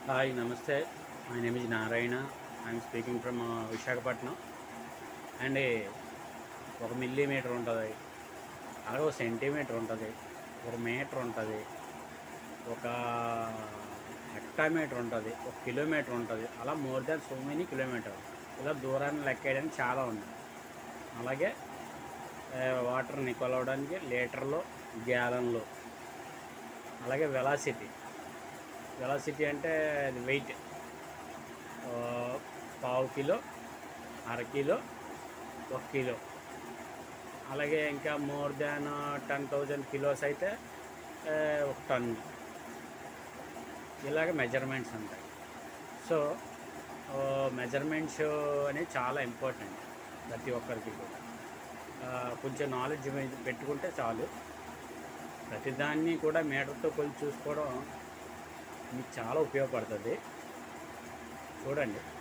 hi నమస్తే my name is Narayana I'm speaking from Visakhapatnam and ఒక millimetre ఉంటుంది అలాగే ఒక సెంటీమీటర్ ఉంటుంది ఒక మీటర్ ఉంటుంది ఒక హెక్టామీటర్ ఉంటుంది ఒక కిలోమీటర్ ఉంటుంది అలా more than so many kilometre ఇలా దూరాన్ని లెక్కేయడానికి చాలా ఉంది అలాగే ఆ, వాటర్ని కొలవడానికి లీటర్లు గ్యాలన్లు అలాగే వెలాసిటీ వెలాసిటీ అంటే అది వెయిట్ ఆ, పావు కిలో అర కిలో ఒక కిలో అలాగే ఇంకా more than ten thousand kilos అయితే ఆ, ఒక టన్ ఇలాగ మెజర్మెంట్స్ ఉంటాయి సో మెజర్మెంట్స్ అనేవి చాలా ఇంపార్టెంట్ ప్రతి ఒక్కరికి కూడా ఆ, కొంచెం నాలెడ్జ్ పెట్టుకుంటే చాలు ప్రతిదాన్ని కూడా మీటర్తో కొలిచి చూసుకోవడం మీకు చాలా ఉపయోగపడుతుంది చూడండి